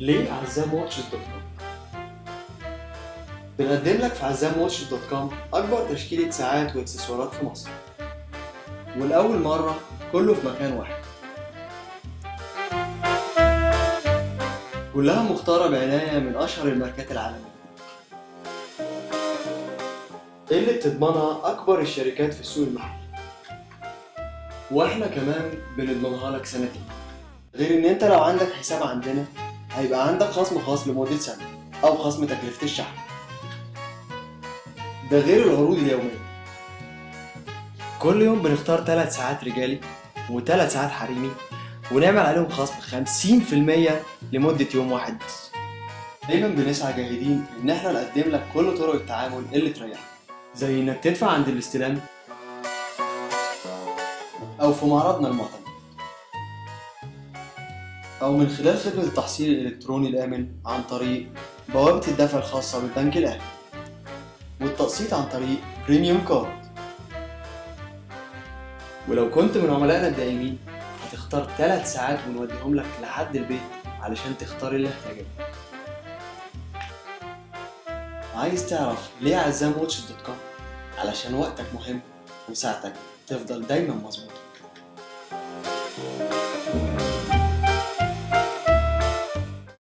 ليه عزام واتشز دوت كوم بنقدم لك في عزام واتشز دوت كوم أكبر تشكيلة ساعات وإكسسوارات في مصر والأول مرة كله في مكان واحد كلها مختارة بعناية من أشهر الماركات العالمية اللي بتضمنها أكبر الشركات في السوق المحلي وإحنا كمان بنضمنها لك سنتين غير إن أنت لو عندك حساب عندنا هيبقى عندك خصم خاص لمدة سنة أو خصم تكلفة الشحن ده غير العروض اليومية كل يوم بنختار 3 ساعات رجالي و3 ساعات حريمي ونعمل عليهم خصم 50% لمدة يوم واحد بس دايما بنسعى جاهدين ان احنا نقدم لك كل طرق التعامل اللي تريحك زي انك تدفع عند الاستلام او في معرضنا المعتمد او من خلال خدمة التحصيل الالكتروني الامن عن طريق بوابة الدفع الخاصة بالبنك الاهلي والتقسيط عن طريق بريميوم كارد ولو كنت من عملائنا الدائمين هتختار 3 ساعات ونوديهم لك لحد البيت علشان تختار اللي هتعجبك عايز تعرف ليه عزام واتش دوت كوم علشان وقتك مهم وساعتك تفضل دايما مظبوطه